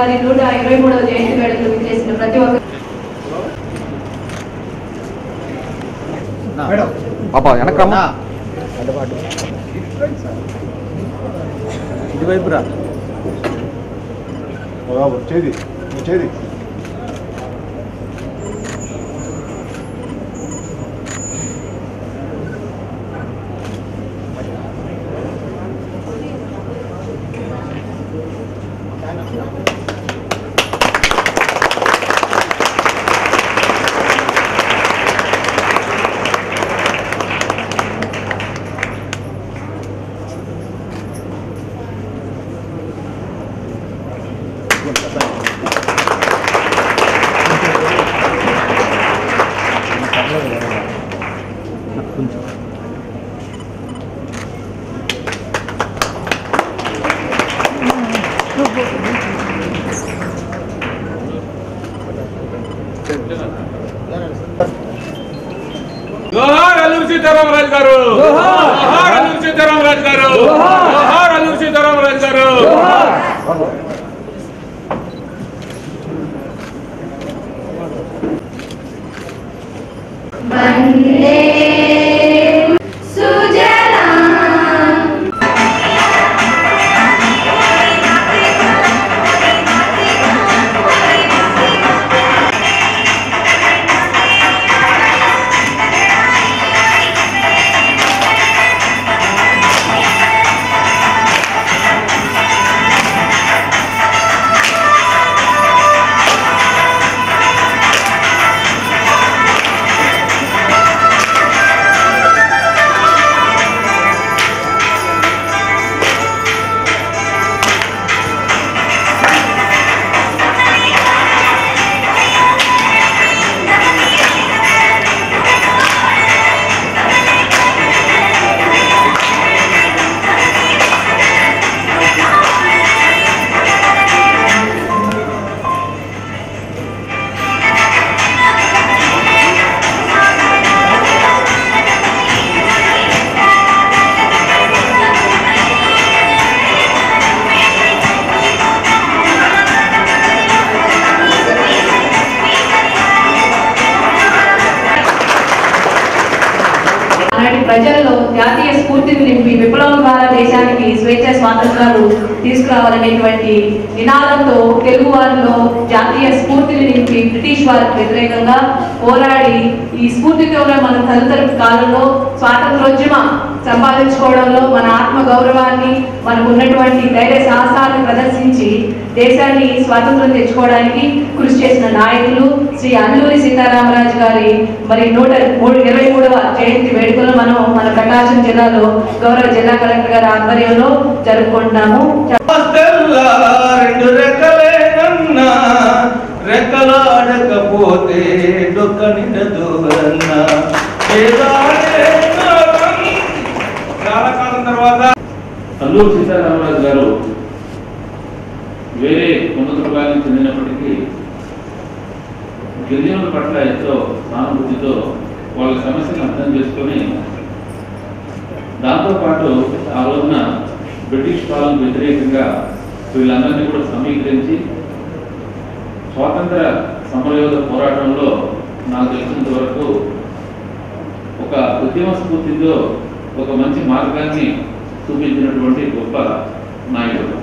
గారి నూట ఇరవై మూడవ జయంతి వేడుకలు చేసిన ప్రతి ఒక్క పాప వెనకమ్మా ఇటువైపు రా వచ్చేది వచ్చేది జోహార్ అల్లూరి సీతారామరాజు గారు జోహార్ అల్లూరి సీతారామరాజు గారు జోహార్ అల్లూరి సీతారామరాజు గారు ఆనాటి ప్రజల్లో జాతీయ స్ఫూర్తిని నింపి విప్లవం ద్వారా దేశానికి స్వేచ్ఛ స్వాతంత్రాలు తీసుకురావాలనేటువంటి నినాదంతో తెలుగు వారిలో జాతీయ స్ఫూర్తిని నింపి బ్రిటిష్ వారికి వ్యతిరేకంగా పోరాడి ఈ స్ఫూర్తితోనే మన తదితర కాలంలో స్వాతంత్రోద్యమ సంపాదించుకోవడంలో మన ఆత్మ గౌరవాన్ని మనకు ఉన్నటువంటి ధైర్య సాహసాలను ప్రదర్శించి దేశాన్ని స్వాతంత్రం తెచ్చుకోవడానికి కృషి చేసిన నాయకులు శ్రీ అల్లూరి సీతారామరాజు గారి మరి నూట మూడు ఇరవై మూడవ జయంతి వేడుకలు మనం మన ప్రకాశం జిల్లాలో గౌరవ జిల్లా కలెక్టర్ గారి ఆధ్వర్యంలో జరుపుకుంటున్నాము తెల్లా రెండు రెక్కలేనన్నా రెక్కలాడకపోతే డొక్క నిండదూరన్నా చాలా కాలం తర్వాత అల్లూరు సీతారామరాజు గారు వేరే ఉన్నత వర్గానికి చెందినప్పటికీ గిరిజనుల పట్ల ఎంతో సానుభూతితో వాళ్ళ సమస్యలను అర్థం చేసుకొని దాంతోపాటు ఆ రోజున బ్రిటిష్ పాలన వ్యతిరేకంగా వీళ్ళందరినీ కూడా సమీకరించి స్వాతంత్ర సమరయోధ పోరాటంలో నాకు తెలిసినంత వరకు ఒక ఉద్యమ స్ఫూర్తితో ఒక మంచి మార్గాన్ని చూపించినటువంటి గొప్ప నాయకుడు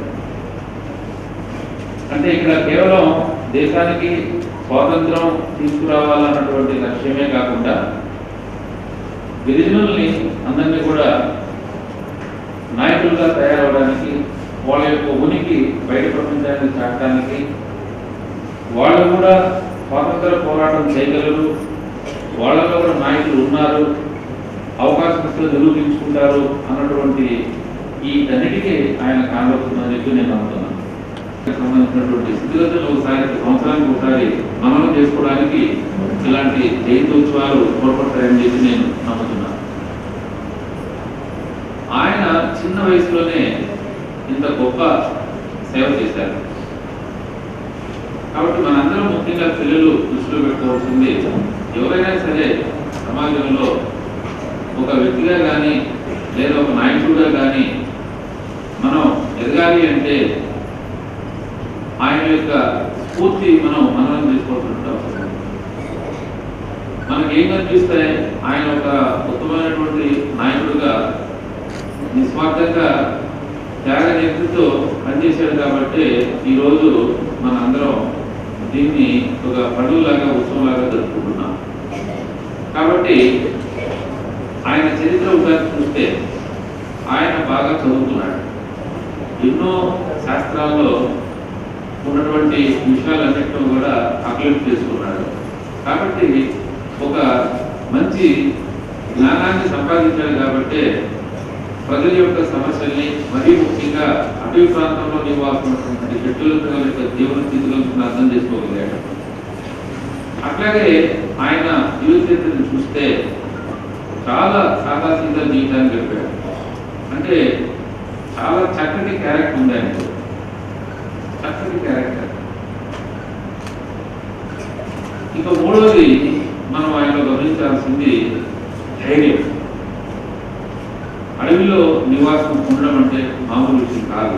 అంటే ఇక్కడ కేవలం దేశానికి స్వాతంత్రం తీసుకురావాలన్నటువంటి లక్ష్యమే కాకుండా గిరిజనుల్ని అందరినీ కూడా నాయకులుగా తయారవడానికి వాళ్ళ యొక్క ఉనికి బయట ప్రపంచానికి చాటడానికి వాళ్ళు కూడా స్వాతంత్ర పోరాటం చేయగలరు వాళ్ళలో కూడా నాయకులు ఉన్నారు అవకాశం ఇస్తే నిరూపించుకుంటారు అన్నటువంటి ఈ అన్నిటికీ ఆయన కానవస్తుందని చెప్పి నేను నమ్ముతున్నాను సంబంధించినటువంటి స్థితిగతులు ఒకసారి సంవత్సరానికి ఒకసారి అమలు చేసుకోవడానికి ఇలాంటి జయంతోత్సవాలు తోడ్పడతాయని చెప్పి నేను నమ్ముతున్నాను ఆయన చిన్న వయసులోనే ఇంత గొప్ప సేవ చేశారు కాబట్టి మనందరం ముఖ్యంగా పిల్లలు దృష్టిలో పెట్టుకోవాల్సింది ఎవరైనా సరే సమాజంలో ఒక వ్యక్తిగా కానీ లేదా ఒక నాయకుడిగా కానీ మనం ఎదగాలి అంటే ఆయన యొక్క స్ఫూర్తి మనం మననం చేసుకోవాల్సిన అవసరం ఉంది. మనకి ఏం కనిపిస్తే ఆయన ఒక ఉత్తమమైనటువంటి నాయకుడిగా నిస్వార్థంగా త్యాగ నివృత్తితో పనిచేశాడు కాబట్టి ఈరోజు మన అందరం దీన్ని ఒక పండుగలాగా ఉత్సవంలాగా జరుపుకుంటున్నాం కాబట్టి ఆయన చరిత్ర ఒకసారి చూస్తే ఆయన బాగా చదువుతున్నాడు ఎన్నో శాస్త్రాల్లో ఉన్నటువంటి విషయాలన్నింటినీ కూడా అక్లెక్ట్ చేసుకున్నాడు కాబట్టి ఒక మంచి జ్ఞానాన్ని సంపాదించాడు కాబట్టి ప్రజల యొక్క సమస్యల్ని మరీ ముఖ్యంగా అటవీ ప్రాంతంలో నివాసిస్తున్నటువంటి చెట్టుల యొక్క జీవన స్థితిలో అర్థం చేసుకోగలిగాడు అట్లాగే ఆయన జీవిత చరిత్రను చూస్తే చాలా సాదాసీదా జీవితాన్ని గడిపాడు అంటే చాలా చక్కటి క్యారెక్టర్ ఉంది ఆయనకు చక్కటి క్యారెక్టర్ ఇక మూడవది మనం ఆయనలో గమనించాల్సింది ధైర్యం అడవిలో నివాసం ఉండడం అంటే మామూలు విషయం కాదు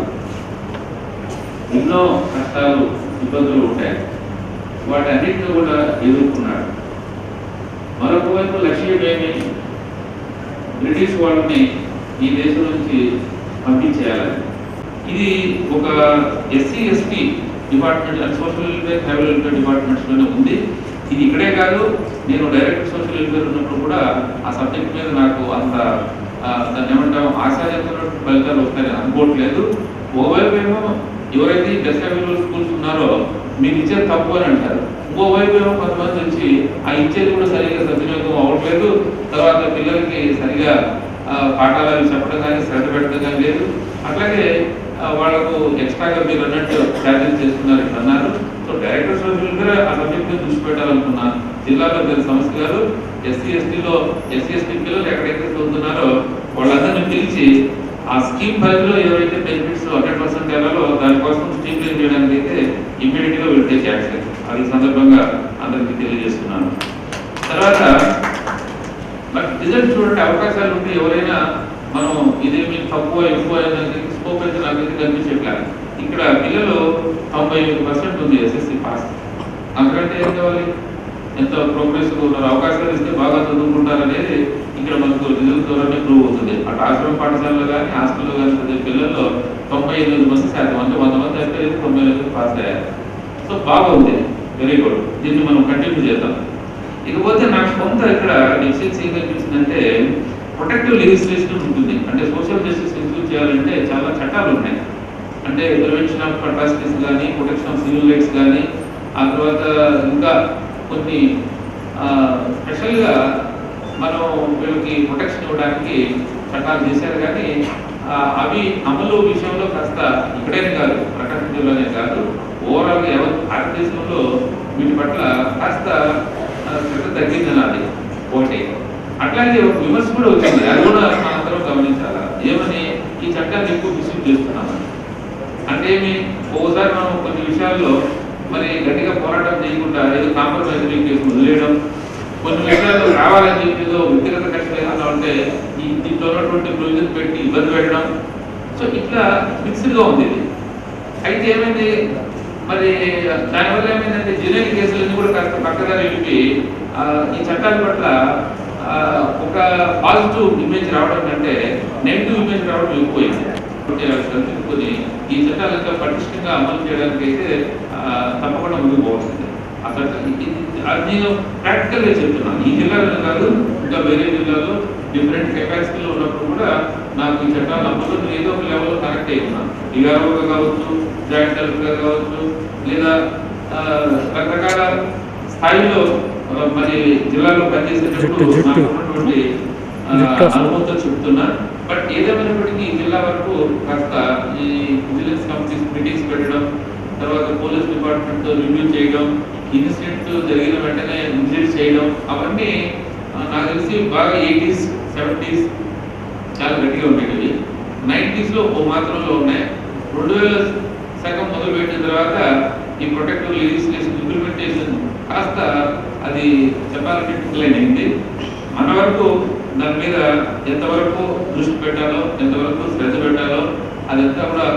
ఎన్నో కష్టాలు ఇబ్బందులు ఉంటాయి వాటి అన్నింటినీ కూడా ఎదుర్కొన్నాడు మరొక వైపు లక్ష్యం ఏమి బ్రిటిష్ వాళ్ళని ఈ దేశం నుంచి పంపించేయాలని ఇది ఒక SC ST department and social welfare tribal welfare departments లోనే ఉంది ఇది ఇక్కడే కాదు నేను డైరెక్ట్ సోషల్ వెల్ఫేర్ ఉన్నప్పుడు కూడా ఆ సబ్జెక్ట్ మీద నాకు అంత ఆ, దాన్ని ఏమంటాం ఆశాజనకమైన ఫలితాలు వస్తాయని అనుకోవట్లేదు ఓవైపు ఏమో ఎవరైతే డిసైబుల్ స్కూల్స్ ఉన్నారో మీరు ఇచ్చేది తప్పు అని అంటారు ఇంకోవైపు ఏమో కొంతమంది వచ్చి ఆ ఇచ్చేది కూడా సరిగా సద్వినియోగం అవ్వట్లేదు తర్వాత పిల్లలకి సరిగా ఆ, పాఠాలు అవి చెప్పడం కానీ శ్రద్ధ పెట్టడం కానీ లేదు అట్లాగే ఆ, వాళ్ళకు ఎక్స్ట్రాగా మీరు అన్నట్టు ఛార్జెస్ చేస్తున్నారు ఇట్లా అన్నారు సో డైరెక్టర్ సోషల్ కూడా ఆ సబ్జెక్ట్ మీద దృష్టి పెట్టాలనుకున్నా జిల్లాలో మీరు సమస్య గారు ఎస్సీ ఎస్టీలో ఎస్సీ ఎస్టీ పిల్లలు ఎక్కడైతే చదువుతున్నారో వాళ్ళందరినీ పిలిచి ఆ స్కీమ్ పరిధిలో ఎవరైతే బెనిఫిట్స్ హండ్రెడ్ పర్సెంట్ వెళ్ళాలో దానికోసం స్కీమ్ క్లీన్ చేయడానికి అయితే ఇమ్మీడియట్ గా విల్ టేక్ యాక్షన్ అది సందర్భంగా అందరికీ తెలియజేస్తున్నాను తర్వాత బట్ రిజల్ట్ చూడండి అవకాశాలు ఉంటే ఎవరైనా మనం ఇదేమి తక్కువ ఎక్కువ అనేది స్కోప్ అయితే నాకైతే కనిపించట్లేదు ఇక్కడ పిల్లలు తొంభై ఎనిమిది పర్సెంట్ ఉంది ఎస్ఎస్సి పాస్ అంతకంటే ఏం కావాలి ఎంత ప్రోగ్రెస్ ఉన్నారు అవకాశాలు ఇస్తే బాగా చదువుకుంటారనేది ఇక్కడ మనకు రిజల్ట్ ద్వారానే ప్రూవ్ అవుతుంది అటు ఆశ్రమ పాఠశాలలో కానీ హాస్టల్లో కానీ చదివే పిల్లల్లో తొంభై ఎనిమిది మంది శాతం అంటే వంద మంది అయితే తొంభై ఎనిమిది పాస్ అయ్యారు సో బాగుంది వెరీ గుడ్ దీన్ని మనం కంటిన్యూ చేద్దాం ఇకపోతే నాకు కొంత ఇక్కడ డెఫిషియన్సీ ఏం కనిపిస్తుందంటే ప్రొటెక్టివ్ లెజిస్లేషన్ ఉంటుంది అంటే సోషల్ జస్టిస్ ఇంక్లూడ్ చేయాలంటే చాలా చట్టాలు ఉన్నాయి అంటే ప్రివెన్షన్ ఆఫ్ అట్రాసిటీస్ కానీ ప్రొటెక్షన్ ఆఫ్ సివిల్ రైట్స్ కానీ ఆ తర్వాత ఇంకా కొన్ని స్పెషల్గా మనం వీళ్ళకి ప్రొటెక్షన్ ఇవ్వడానికి చట్టాలు చేశారు కానీ ఆ, అవి అమలు విషయంలో కాస్త ఇక్కడేనే కాదు ప్రకాశం జిల్లానే కాదు ఓవరాల్గా యావత్ భారతదేశంలో వీటి పట్ల కాస్త ఆ, శ్రద్ధ తగ్గిందని అది ఒకటి అట్లాగే ఒక విమర్శ కూడా వచ్చింది అది కూడా మనందరం గమనించాలా ఏమని ఈ చట్టాన్ని ఎక్కువ మిస్యూజ్ చేస్తున్నామని అంటే ఏమి ఒక్కోసారి మనం కొన్ని విషయాల్లో మరి గట్టిగా పోరాటం చేయకుండా ఏదో కాంప్రమైజ్ చేసి వదిలేయడం కొన్ని విషయాలు రావాలని చెప్పి ఏదో వ్యక్తిగత కష్టం ఏదైనా ఉంటే ఈ దీంట్లో ఉన్నటువంటి ప్రొవిజన్ పెట్టి ఇబ్బంది పెట్టడం సో ఇట్లా మిక్స్డ్గా ఉంది ఇది అయితే ఏమైంది మరి దానివల్ల ఏమైందంటే జెన్యున్ కేసులన్నీ కూడా కాస్త పక్కదారి వెళ్ళి ఆ, ఈ చట్టాల పట్ల ఆ, ఒక పాజిటివ్ ఇమేజ్ రావడం కంటే నెగిటివ్ ఇమేజ్ రావడం ఎక్కువైంది కాబట్టి అవి సరిదిద్దుకొని ఈ చట్టాలు ఇంకా పటిష్టంగా అమలు చేయడానికి అయితే ఆ, తప్పకుండా ముందుకు పోవాల్సిందే ఆ చట్టం ఇది- అది నేను ప్రాక్టికల్గా చెప్తున్నాను ఈ జిల్లాలో కాదు ఇంకా వేరే జిల్లాలో డిఫరెంట్ కెపాసిటీలో ఉన్నప్పుడు కూడా నాకు ఈ చట్టాలు అమలు ఏదో ఒక లెవెల్లో కనెక్ట్ అయి ఉన్నాను డిఆర్ఓగా కావచ్చు జాయింట్ కలెక్టర్గా కావచ్చు లేదా ఆ, రకరకాల స్థాయిలో ఆ, మరి జిల్లాలో పనిచేసేటప్పుడు జుట్టు, జుట్టు. నాకు ఉన్నటువంటి ఆ, జుట్టు అసలు. అనుభవంతో చెప్తున్నా బట్ ఏదేమైనప్పటికీ ఈ జిల్లా వరకు కాస్త ఈ విజిలెన్స్ కమిటీస్ మీటింగ్స్ పెట్టడం తర్వాత పోలీస్ డిపార్ట్మెంట్ రివ్యూ చేయడం ఇన్సిడెంట్ జరిగిన వెంటనే విజిట్ చేయడం అవన్నీ ఆ, నాకు తెలిసి బాగా ఎయిటీస్ సెవెంటీస్ చాలా గట్టిగా ఉండేవి నైంటీస్లో ఓ మాత్రంలో ఉన్నాయి రెండు వేల సగం మొదలు పెట్టిన తర్వాత ఈ ప్రొటెక్టివ్ లెజిస్లేషన్ ఇంప్లిమెంటేషన్ కాస్త అది చెప్పాలంటే డిక్లైన్ అయింది మన వరకు దాని మీద ఎంతవరకు దృష్టి పెట్టాలో ఎంతవరకు శ్రద్ధ పెట్టాలో అదంతా కూడా సంబంధించిన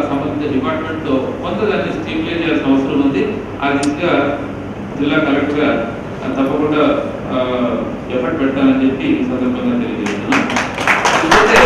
డిపార్ట్మెంట్తో కొంత దాన్ని స్టిమ్యులేట్ చేయాల్సిన అవసరం ఉంది ఆ దిశగా జిల్లా కలెక్టర్గా తప్పకుండా ఎఫర్ట్ పెట్టాలని చెప్పి ఈ సందర్భంగా తెలియజేస్తున్నాను ఇకపోతే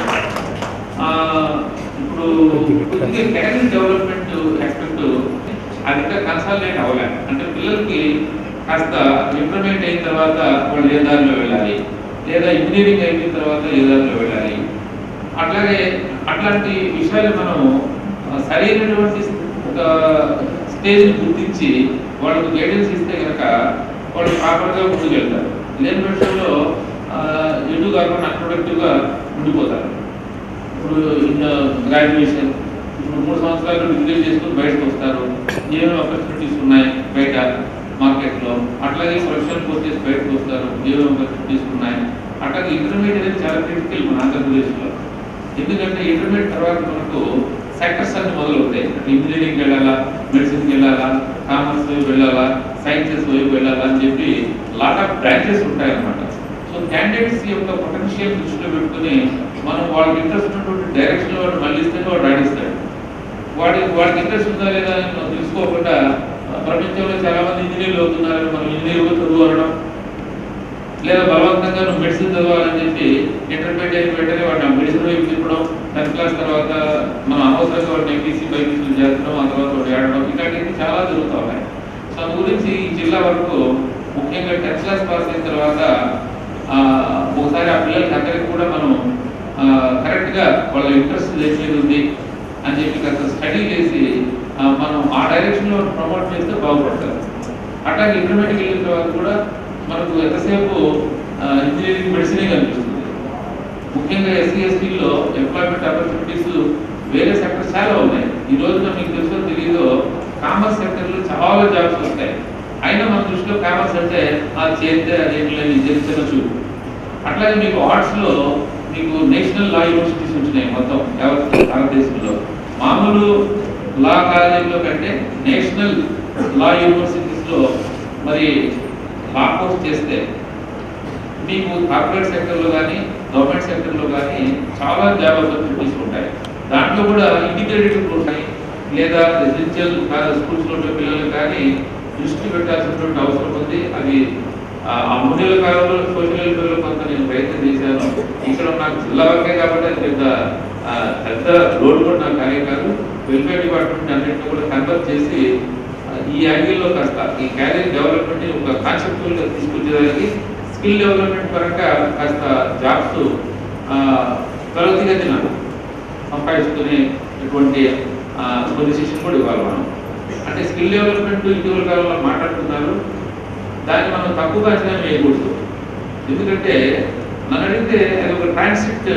ఆ, ఇప్పుడు కొద్దిగా కెరీర్ డెవలప్మెంట్ ఆస్పెక్ట్ అది ఇంకా కన్సాలిడేట్ అవ్వలే అంటే పిల్లలకి కాస్త ఇంప్రూవ్మెంట్ అయిన తర్వాత వాళ్ళు ఏ దారిలో వెళ్ళాలి లేదా ఇంజనీరింగ్ అయిపోయిన తర్వాత ఏ దారిలో వెళ్ళాలి అట్లాగే అట్లాంటి విషయాలు మనం ఆ, సరైనటువంటి ఒక స్టేజ్ని గుర్తించి వాళ్ళకు గైడెన్స్ ఇస్తే కనుక వాళ్ళు ప్రాపర్గా ముందుకు వెళ్తారు లేని పక్షంలో ఆ, ఎటు కాకుండా అన్ప్రొడక్టివ్గా ఉండిపోతారు ఇప్పుడు గ్రాడ్యుయేషన్ ఇప్పుడు మూడు సంవత్సరాలు డిగ్రీ చేసుకుని బయటకు వస్తారు ఏమేమి ఆపర్చునిటీస్ ఉన్నాయి బయట మార్కెట్లో అట్లాగే ప్రొఫెషనల్ కోర్సెస్ బయటకు వస్తారు ఏమేమి ఆపర్చునిటీస్ ఉన్నాయి అట్లాగే ఇంటర్మీడియట్ అనేది చాలా క్రిటికల్ మన ఆంధ్రప్రదేశ్లో ఎందుకంటే ఇంటర్మీడియట్ తర్వాత మనకు సెక్టర్స్ అన్ని మొదలవుతాయి ఇంజనీరింగ్ వెళ్ళాలా మెడిసిన్కి వెళ్ళాలా కామర్స్ వైపు వెళ్ళాలా సైన్సెస్ వైపు వెళ్ళాలా అని చెప్పి లాట్ ఆఫ్ బ్రాంచెస్ ఉంటాయి అన్నమాట సో క్యాండిడేట్స్ యొక్క పొటెన్షియల్ దృష్టిలో పెట్టుకుని మనం వాళ్ళకి ఇంట్రెస్ట్ ఉన్నటువంటి డైరెక్షన్ వాడు మళ్ళిస్తే వాడు రాణిస్తాడు వాడి వాడికి ఇంట్రెస్ట్ ఉందా లేదా అని మనం తెలుసుకోకుండా ఆ, ప్రపంచంలో చాలా మంది ఇంజనీర్లు అవుతున్నారు మనం ఇంజనీర్ చదువు అనడం లేదా బలవంతంగా నువ్వు మెడిసిన్ చదవాలని చెప్పి ఇంటర్మీడియట్ అయిన వెంటనే వాడిని మెడిసిన్ వైపు తిప్పడం టెన్త్ క్లాస్ తర్వాత మనం అనవసరంగా వాడిని ఎంపీసీ బైపీసీలు చేస్తున్నాం ఆ తర్వాత వాడు ఏడడం ఇలాంటివి చాలా జరుగుతూ ఉన్నాయి సో అందు గురించి ఈ జిల్లా వరకు ముఖ్యంగా టెన్త్ క్లాస్ పాస్ అయిన తర్వాత ఆ, ఒకసారి ఆ పిల్లలకి అందరికి కూడా మనం కరెక్ట్గా వాళ్ళ ఇంట్రెస్ట్ దేని మీద ఉంది అని చెప్పి కాస్త స్టడీ చేసి ఆ, మనం ఆ డైరెక్షన్లో ప్రమోట్ చేస్తే బాగుపడతారు అట్లాగే ఇంటర్మీడియట్ వెళ్ళిన తర్వాత కూడా మనకు ఎంతసేపు ఇంజనీరింగ్ మెడిసినే కనిపిస్తుంది ముఖ్యంగా ఎస్సీ ఎస్టీలో ఎంప్లాయ్మెంట్ ఆపర్చునిటీస్ వేరే సెక్టర్స్ చాలా ఉన్నాయి ఈ రోజున మీకు తెలుసో తెలియదో కామర్స్ సెక్టర్లో చాలా జాబ్స్ వస్తాయి అయినా మన దృష్టిలో కామర్స్ అంటే ఆ చేస్తే అదేంటి లేదు చేస్తే చూపు అట్లాగే మీకు ఆర్ట్స్లో మీకు నేషనల్ లా యూనివర్సిటీస్ వచ్చినాయి మొత్తం యావత్ భారతదేశంలో మామూలు లా కాలేజీలో కంటే నేషనల్ లా యూనివర్సిటీస్లో మరి లా కోర్స్ చేస్తే మీకు కార్పొరేట్ సెక్టర్లో కానీ గవర్నమెంట్ సెక్టర్లో కానీ చాలా జాబ్ ఆపర్చునిటీస్ ఉంటాయి దాంట్లో కూడా ఇంటిగ్రేటెడ్ ఉంటాయి లేదా రెసిడెన్షియల్ స్కూల్స్లో ఉండే పిల్లలు కానీ దృష్టి పెట్టాల్సినటువంటి అవసరం ఉంది అది ఆ, ఆ మూడేళ్ల కాలంలో సోషల్ వెల్ఫేర్లో కొంత నేను ప్రయత్నం చేశాను ఇక్కడ నాకు జిల్లా వరకే కాబట్టి అది పెద్ద ఆ, పెద్ద లోడ్ కూడా నాకు కానీ కాదు వెల్ఫేర్ డిపార్ట్మెంట్ అన్నింటినీ కూడా కన్వర్ట్ చేసి ఆ, ఈ యాంగిల్లో కాస్త ఈ క్యారియర్ డెవలప్మెంట్ ఒక కాన్సెప్చువల్ గా తీసుకొచ్చేదానికి స్కిల్ డెవలప్మెంట్ పరంగా కాస్త జాబ్స్ త్వరగతిన సంపాదించుకునే ఇటువంటి పొజిషన్ కూడా ఇవ్వాలి మనం అంటే స్కిల్ డెవలప్మెంట్ ఇటీవల కాలంలో మాట్లాడుతున్నారు దాన్ని మనం తక్కువగా అంచనా వేయకూడదు ఎందుకంటే నన్ను అడిగితే అది ఒక ట్రాన్సిట్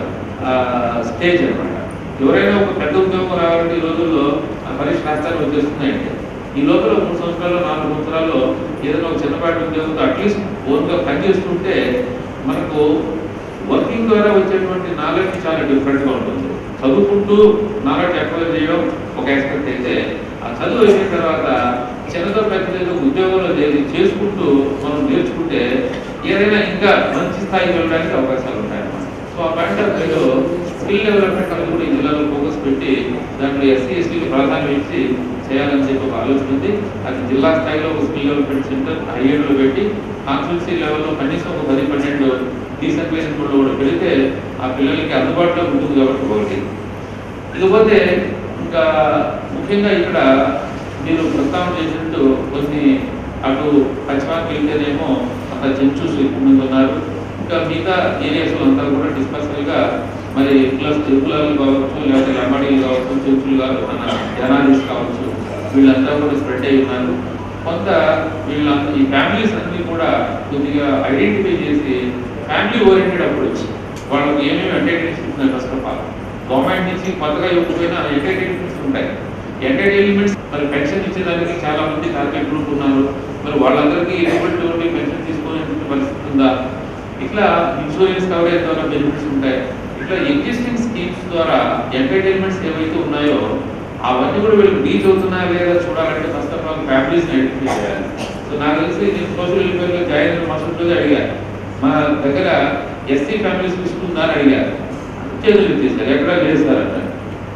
స్టేజ్ అన్నమాట ఎవరైనా ఒక పెద్ద ఉద్యోగం రావాలంటే ఈ రోజుల్లో ఆ పరీక్ష రాష్ట్రాలు వచ్చేస్తున్నాయండి ఈ లోపల మూడు సంవత్సరాలు నాలుగు సంవత్సరాల్లో ఏదైనా ఒక చిన్నపాటి ఉద్యోగంతో అట్లీస్ట్ ఓన్గా పనిచేస్తుంటే మనకు వర్కింగ్ ద్వారా వచ్చేటువంటి నాలెడ్జ్ చాలా డిఫరెంట్గా ఉంటుంది చదువుకుంటూ నాలెడ్జ్ అక్వైర్ చేయడం ఒక ఆస్పెక్ట్ అయితే ఆ చదువు అయిపోయిన తర్వాత చిన్నదో పెద్దదో ఉద్యోగంలో చేరి చేసుకుంటూ మనం నేర్చుకుంటే ఏదైనా ఇంకా మంచి స్థాయికి వెళ్ళడానికి అవకాశాలు ఉంటాయన్నమాట సో ఆ పాయింట్ ఆఫ్ వ్యూలో స్కిల్ డెవలప్మెంట్ అనేది కూడా ఈ జిల్లాలో ఫోకస్ పెట్టి దాంట్లో ఎస్సీ ఎస్టీకి ప్రాధాన్యం ఇచ్చి చేయాలని చెప్పి ఒక ఆలోచన ఉంది అది జిల్లా స్థాయిలో ఒక స్కిల్ డెవలప్మెంట్ సెంటర్ హైఏడ్లో పెట్టి కాన్స్టిట్యూన్సీ లెవెల్లో కనీసం ఒక పది పన్నెండు డీసెంట్ కూడా కూడా పెడితే ఆ పిల్లలకి అందుబాటులో ఉంటుంది కాబట్టి ఒకటి ఇకపోతే ఇంకా ముఖ్యంగా ఇక్కడ మీరు ప్రస్తావన చేసినట్టు కొన్ని అటు పశ్చిమానికి వెళ్తేనేమో అక్కడ చెంచూస్ ఎక్కువ మంది ఉన్నారు ఇంకా మిగతా ఏరియాస్ అంతా కూడా డిస్పర్సల్ గా మరి ప్లస్ తిరుమలలు కావచ్చు లేకపోతే లంబాడీలు కావచ్చు చెంచులు కావచ్చు మన జనాలిస్ కావచ్చు వీళ్ళంతా కూడా స్ప్రెడ్ అయి ఉన్నారు కొంత వీళ్ళ ఈ ఫ్యామిలీస్ అన్ని కూడా కొద్దిగా ఐడెంటిఫై చేసి ఫ్యామిలీ ఓరియంటెడ్ అప్రోచ్ వాళ్ళకి ఏమేమి ఎంటర్టైన్మెంట్స్ ఉన్నాయి ఫస్ట్ ఆఫ్ ఆల్ గవర్నమెంట్ నుంచి కొత్తగా ఇవ్వకపోయినా ఎంటర్టైన్మెంట్స్ ఉంటాయి ఎంటర్టైన్మెంట్స్ మరి పెన్షన్ ఇచ్చేదానికి చాలా మంది టార్గెట్ గ్రూప్ ఉన్నారు మరి వాళ్ళందరికీ ఎటువంటి ఉండి పెన్షన్ తీసుకునే పరిస్థితి ఉందా ఇట్లా ఇన్సూరెన్స్ కవరేజ్ ద్వారా బెనిఫిట్స్ ఉంటాయి ఇట్లా ఎగ్జిస్టింగ్ స్కీమ్స్ ద్వారా ఎంటర్టైన్మెంట్స్ ఏవైతే ఉన్నాయో అవన్నీ కూడా వీళ్ళకి రీచ్ అవుతున్నాయా లేదా చూడాలంటే first of all families identify చేయాలి సో నాకు తెలిసి నేను సోషల్ వెల్ఫేర్ లో జాయిన్ అయిన మరుసటి రోజే అడిగారు మా దగ్గర ఎస్సీ ఫ్యామిలీస్ లిస్ట్ ఉందా అని అడిగారు చేతులు ఎత్తేసారు ఎక్కడ లేదు సార్ అంటే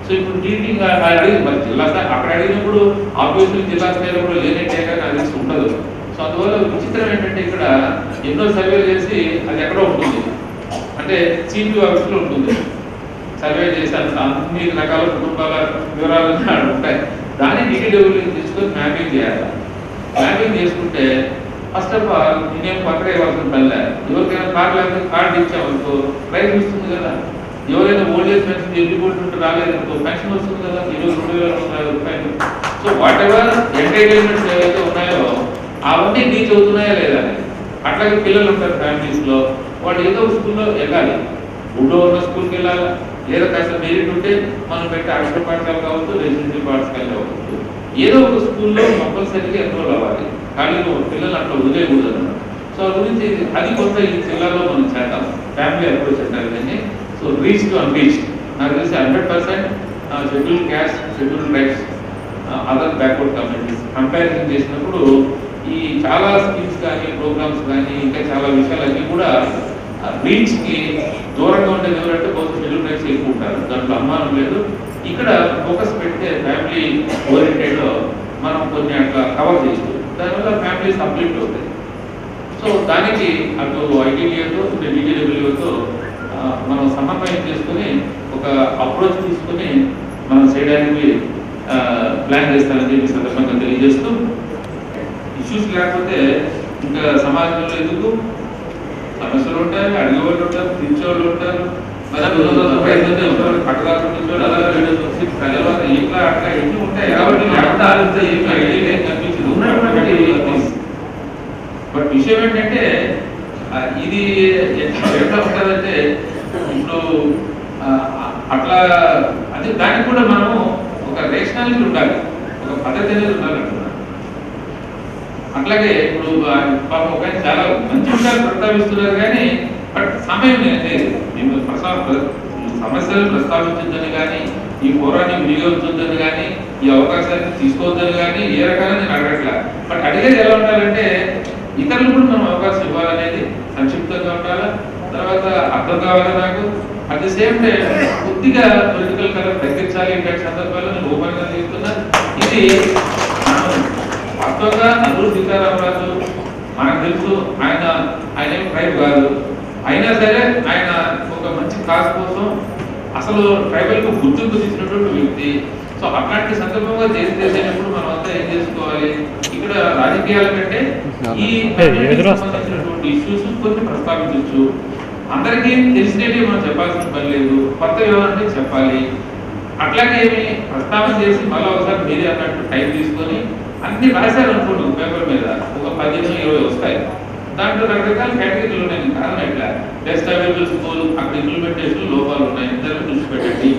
సో ఇప్పుడు టీచింగ్ అడిగింది మరి జిల్లా స్థాయి అక్కడ అడిగినప్పుడు ఆబ్వియస్లీ జిల్లా స్థాయిలో కూడా లేనట్టే కానీ అది తెలిసి ఉండదు సో అందువల్ల విచిత్రం ఏంటంటే ఇక్కడ ఎన్నో సర్వేలు చేసి అది ఎక్కడో ఉంటుంది అంటే సిపి ఆఫీస్లో ఉంటుంది సర్వే చేసి అంత అన్ని రకాల కుటుంబాల వివరాలు అక్కడ ఉంటాయి దాన్ని డీటీడబ్ల్యూ తీసుకొని మ్యాపింగ్ చేయాలి మ్యాపింగ్ చేసుకుంటే ఫస్ట్ ఆఫ్ ఆల్ నేనేం పక్కన ఇవ్వాల్సిన పని లేదు ఎవరికైనా కార్డు లేకపోతే కార్డు ఇచ్చామనుకో ప్రైజ్ వస్తుంది కదా ఎవరైనా ఓల్డ్ ఏజ్ పెన్షన్ ఎలిజిబిలిటీ ఉంటే రాలేదనుకో పెన్షన్ వస్తుంది కదా ఈరోజు రెండు వేల రెండు వందల రూపాయలు సో వాట్ ఎవర్ ఎంటర్టైన్మెంట్స్ ఏవైతే ఉన్నాయో అవన్నీ రీచ్ అవుతున్నాయా లేదా అనేది. అట్లాగే పిల్లలు ఉంటారు ఫ్యామిలీస్ లో వాళ్ళు ఏదో ఒక స్కూల్లో వెళ్ళాలి ఊళ్ళో ఉన్న స్కూల్కి వెళ్ళాలా లేదా కాస్త మెరిట్ ఉంటే మనం పెట్టే అక్షర పాఠశాల కావచ్చు రెసిడెన్షియల్ పాఠశాల కావచ్చు ఏదో ఒక స్కూల్లో కంపల్సరీగా ఎన్రోల్ అవ్వాలి ఖాళీగా పిల్లలు అట్లా వదిలేయకూడదు అన్నమాట సో ఆ గురించి అది కొంత ఈ జిల్లాలో మనం చేద్దాం ఫ్యామిలీ అప్రోచ్ అంటారు దీన్ని సో రీచ్ టు అన్రీచ్ నాకు తెలిసి hundred percent schedule caste schedule tribes other backward communities comparison చేసినప్పుడు ఈ చాలా స్కీమ్స్ కానీ ప్రోగ్రామ్స్ కానీ ఇంకా చాలా విషయాలన్నీ కూడా రీచ్ కి దూరంగా ఉండేది ఎవరంటే బహుశా షెడ్యూల్ ట్రైబ్స్ ఎక్కువ ఉంటారు దాంట్లో అనుమానం లేదు ఇక్కడ ఫోకస్ పెడితే ఫ్యామిలీ ఓరియంటెడ్ లో మనం కొన్ని అట్లా కవర్ చేయొచ్చు దానివల్ల ఫ్యామిలీ కంప్లీట్ అవుతాయి సో దానికి అటు ఐటీడీఏతో ఇటు డిటిడబ్ల్యూతో మనం సమన్వయం చేసుకుని ఒక అప్రోచ్ తీసుకుని మనం చేయడానికి ప్లాన్ చేస్తానని చెప్పి సందర్భంగా తెలియజేస్తూ ఇష్యూస్ లేకపోతే ఇంకా సమాజంలో ఎందుకు సమస్యలు ఉంటాయి అడిగే వాళ్ళు ఉంటారు తీర్చే వాళ్ళు ఉంటారు మరి ప్రయత్నం ఉంటారు పట్టదారు ఉంటారు అలా వీడియోస్ వచ్చి ప్రజలు ఇట్లా అట్లా ఎన్ని ఉంటాయి కాబట్టి లేకపోతే ఆలోచిస్తే ఏం ఐడియా ఏం కనిపించదు ఉన్నటువంటి బట్ విషయం ఏంటంటే ఆ, ఇది ఎట్లా ఎట్లా ఉంటుందంటే ఇప్పుడు ఆ, అట్లా అది దానికి కూడా మనము ఒక రేషనాలిటీ ఉండాలి ఒక పద్ధతి అనేది ఉండాలి అంటున్నాను అట్లాగే ఇప్పుడు ఆ, పాపం ఒక ఆయన చాలా మంచి విషయాలు ప్రస్తావిస్తున్నారు కానీ బట్ సమయం లేదు మేము ప్రసా ప్ర- సమస్యలు ప్రస్తావించొద్దని కానీ ఈ పోరాన్ని వినియోగించొద్దని కానీ ఈ అవకాశాన్ని తీసుకోవద్దని కానీ ఏ రకాల నేను అడగట్లా బట్ అడిగేది ఎలా ఉండాలంటే ఇతరులు కూడా మనం అవకాశం ఇవ్వాలనేది సంక్షిప్తంగా ఉండాలా తర్వాత అర్థం కావాలి నాకు అట్ ది సేమ్ టైం కొద్దిగా పొలిటికల్ కలర్ తగ్గించాలి ఇట్లాంటి సందర్భాల్లో నేను ఓపెన్ గా చెప్తున్నా ఇది మనం వాస్తవంగా అల్లూరు సీతారామరాజు మనకు తెలుసు ఆయన ఆయన ఏం ట్రైబ్ కాదు అయినా సరే ఆయన ఒక మంచి కాజ్ కోసం అసలు ట్రైబల్ కు గుర్తింపు తీసినటువంటి వ్యక్తి సో అట్లాంటి సందర్భంగా చేసి చేసేటప్పుడు మనం అంతా ఏం చేసుకోవాలి ఇక్కడ రాజకీయాల కంటే ఈ సంబంధించినటువంటి ఇష్యూస్ కొన్ని ప్రస్తావించవచ్చు అందరికీ తెలిసినవి మనం చెప్పాల్సిన పని లేదు కొత్త వివరాన్ని చెప్పాలి అట్లాగే ఏమి ప్రస్తావన చేసి మళ్ళీ ఒకసారి మీరే అన్నట్టు టైం తీసుకొని అన్ని రాశారు అనుకోండి ఒక పేపర్ మీద ఒక పదిహేను ఇరవై వస్తాయి దాంట్లో రకరకాల కేటగిరీలు ఉన్నాయి నీకు కారణం ఎట్లా బెస్ట్ అవైలబుల్ స్కూల్ అక్కడ ఇంప్లిమెంటేషన్ లోపాలు ఉన్నాయి ఇద్దరు దృష్టి పెట్టండి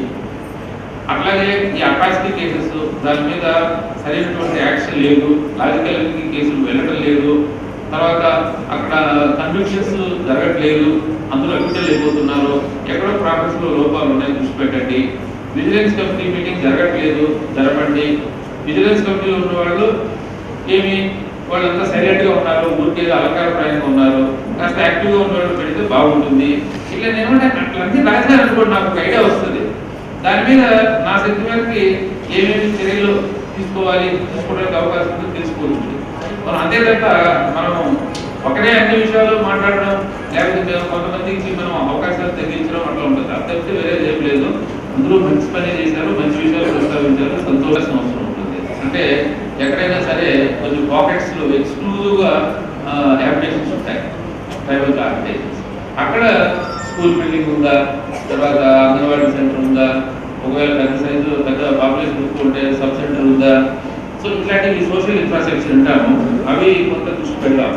అట్లాగే ఈ అకాసిటీ కేసెస్ దాని మీద సరైనటువంటి యాక్షన్ లేదు లాజికల్ కేసులు వెళ్ళడం లేదు తర్వాత అక్కడ కన్విక్షన్స్ జరగట్లేదు అందులో అక్విటల్ అయిపోతున్నారు ఎక్కడో ప్రాసెస్ లో లోపాలు ఉన్నాయి దృష్టి పెట్టండి విజిలెన్స్ కమిటీ మీటింగ్ జరగట్లేదు జరపండి విజిలెన్స్ కమిటీలో ఉన్న వాళ్ళు ఏమి వాళ్ళంతా సైలెంట్ గా ఉన్నారు ఊరికే అలంకారప్రాయంగా ఉన్నారు కాస్త యాక్టివ్ గా ఉన్న వాళ్ళు పెడితే బాగుంటుంది ఇలా ఏమంటే అట్లా అన్ని రాశారు అనుకోండి నాకు ఒక ఐడియా వస్తుంది దాని మీద నా శక్తి మేరకి ఏమేమి చర్యలు తీసుకోవాలి తీసుకోవడానికి అవకాశం ఉందో తెలుసుకోవచ్చు మనం అంతే తప్ప మనం ఒకటే అన్ని విషయాలు మాట్లాడడం లేకపోతే కొంతమందికి మనం అవకాశాలు తగ్గించడం అట్లా ఉంటుంది అది తప్పితే వేరేది ఏం లేదు అందులో మంచి పని చేశారు మంచి విషయాలు ప్రస్తావించారు సంతోషం అవసరం ఉంటుంది అంటే ఎక్కడైనా సరే కొంచెం పాకెట్స్ లో ఎక్స్క్లూజివ్ గా హ్యాబిటేషన్స్ ఉంటాయి ట్రైబల్ ఆర్గనైజేషన్స్ అక్కడ స్కూల్ బిల్డింగ్ ఉందా తర్వాత అంగన్వాడీ సెంటర్ ఉందా ఒకవేళ పెద్ద సైజు పెద్ద పాపులేషన్ ఎక్కువ ఉంటే సబ్ సెంటర్ ఉందా సో ఇట్లాంటివి సోషల్ ఇన్ఫ్రాస్ట్రక్చర్ అంటాము అవి కొంత దృష్టి పెడదాం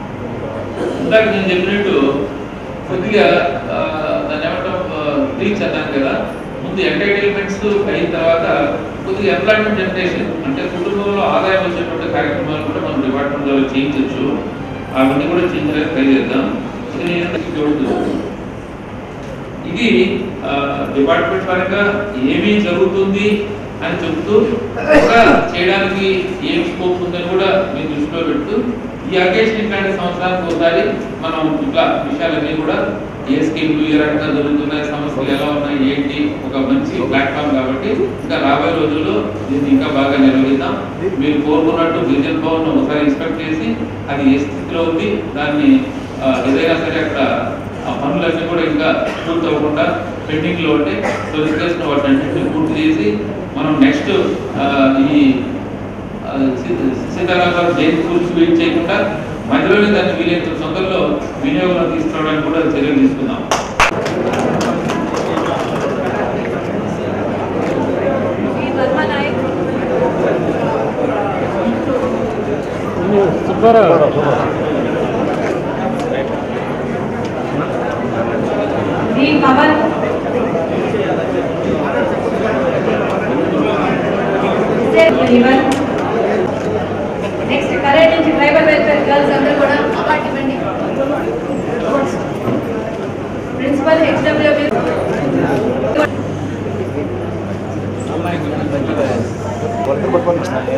ఇందాక నేను చెప్పినట్టు కొద్దిగా ఆ, దాన్ని ఏమంటాం రీచ్ అన్నాను కదా ముందు ఎంటర్టైన్మెంట్స్ అయిన తర్వాత కొద్దిగా ఎంప్లాయ్మెంట్ జనరేషన్ అంటే కుటుంబంలో ఆదాయం వచ్చేటువంటి కార్యక్రమాలు కూడా మనం డిపార్ట్మెంట్ ద్వారా చేయించవచ్చు అవన్నీ కూడా చేయించడానికి ట్రై చేద్దాం ఇది నేను చూడదు ఇది ఆ, డిపార్ట్మెంట్ పరంగా ఏమీ జరుగుతుంది అని చెప్తూ ఇంకా చేయడానికి ఏం స్కోప్ ఉందని కూడా మీరు దృష్టిలో పెడుతూ ఈ అకేషన్ ఇట్లాంటి సంవత్సరానికి ఒకసారి మనం ఇట్లా విషయాలన్నీ కూడా ఏ స్కీమ్లు ఏ రకంగా జరుగుతున్నాయి సమస్యలు ఎలా ఉన్నాయి ఏంటి ఒక మంచి ప్లాట్ఫామ్ కాబట్టి ఇంకా రాబోయే రోజుల్లో దీన్ని ఇంకా బాగా నిర్వహిద్దాం మీరు కోరుకున్నట్టు గిరిజన భవన్ ఒకసారి ఇన్స్పెక్ట్ చేసి అది ఏ స్థితిలో ఉంది దాన్ని ఆ, ఏదైనా సరే అక్కడ ఆ పనులన్నీ కూడా ఇంకా పూర్తి అవ్వకుండా పెండింగ్ లో ఉంటే సొలిసిటేషన్ వాటి అన్నింటినీ పూర్తి చేసి మనం నెక్స్ట్ ఈ ఆ, సీ- సీతారామరావు జయంతి గురించి వెయిట్ చేయకుండా మధ్యలోనే దాన్ని వీలైనంత తొందరలో వినియోగంలో తీసుకురావడానికి కూడా చర్యలు తీసుకుందాం శ్రీ వర్మ నాయక్ డి పవన్ ఇవన్ నెక్స్ట్ కరెంట్ నుంచి ట్రైబల్ వెల్ఫేర్ గర్ల్స్ అందరూ కూడా అవార్డు ఇవ్వండి ప్రిన్సిపల్ హెచ్డబ్ల్యూబీ వర్క్ పట్టుకొని